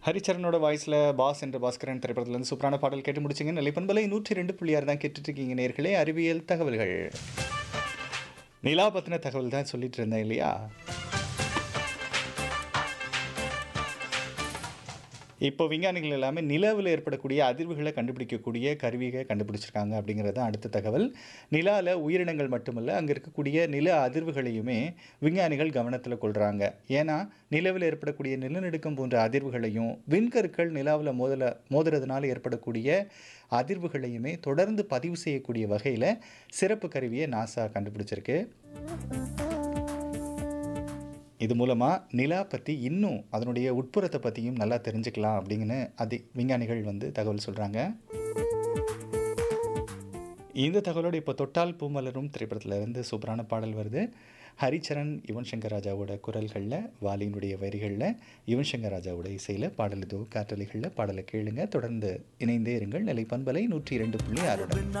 ஹரிச்சரனோட வாய்ஸில் பாஸ் என்ற பாஸ்கரன் திரைப்படத்துலேருந்து சூப்பரான பாடல் கேட்டு முடிச்சிங்க நிலைப்பண்பலை நூற்றி ரெண்டு புள்ளியார் தான் கேட்டுட்ருக்கீங்க நேர்களே அறிவியல் தகவல்கள் நிலா பற்றின தகவல் தான் சொல்லிட்டு இருந்தேன் இல்லையா இப்போ விஞ்ஞானிகள் எல்லாமே நிலவில் ஏற்படக்கூடிய அதிர்வுகளை கண்டுபிடிக்கக்கூடிய கருவியை கண்டுபிடிச்சிருக்காங்க அப்படிங்கிறது தான் அடுத்த தகவல் நிலாவில் உயிரினங்கள் மட்டுமல்ல அங்கே இருக்கக்கூடிய நில அதிர்வுகளையுமே விஞ்ஞானிகள் கவனத்தில் கொள்கிறாங்க ஏன்னா நிலவில் ஏற்படக்கூடிய நிலநடுக்கம் போன்ற அதிர்வுகளையும் விண்கற்கள் நிலாவில் மோதல மோதுறதுனால ஏற்படக்கூடிய அதிர்வுகளையுமே தொடர்ந்து பதிவு செய்யக்கூடிய வகையில் சிறப்பு கருவியை நாசா கண்டுபிடிச்சிருக்கு இது மூலமாக நிலா பற்றி இன்னும் அதனுடைய உட்புறத்தை பற்றியும் நல்லா தெரிஞ்சுக்கலாம் அப்படின்னு அது விஞ்ஞானிகள் வந்து தகவல் சொல்கிறாங்க இந்த தகவலோடு இப்போ தொட்டால் பூமலரும் திரைப்படத்தில் இருந்து சூப்பரான பாடல் வருது ஹரிச்சரன் யுவன் சங்கர் ராஜாவோட குரல்களில் வாலியினுடைய வரிகளில் யுவன் சங்கர் ராஜாவோட இசையில் பாடல் இதோ காற்றலைகளில் பாடலை கேளுங்க தொடர்ந்து இணைந்தே இருங்கள் நிலை பண்பலை நூற்றி இரண்டு புள்ளி ஆறுடன்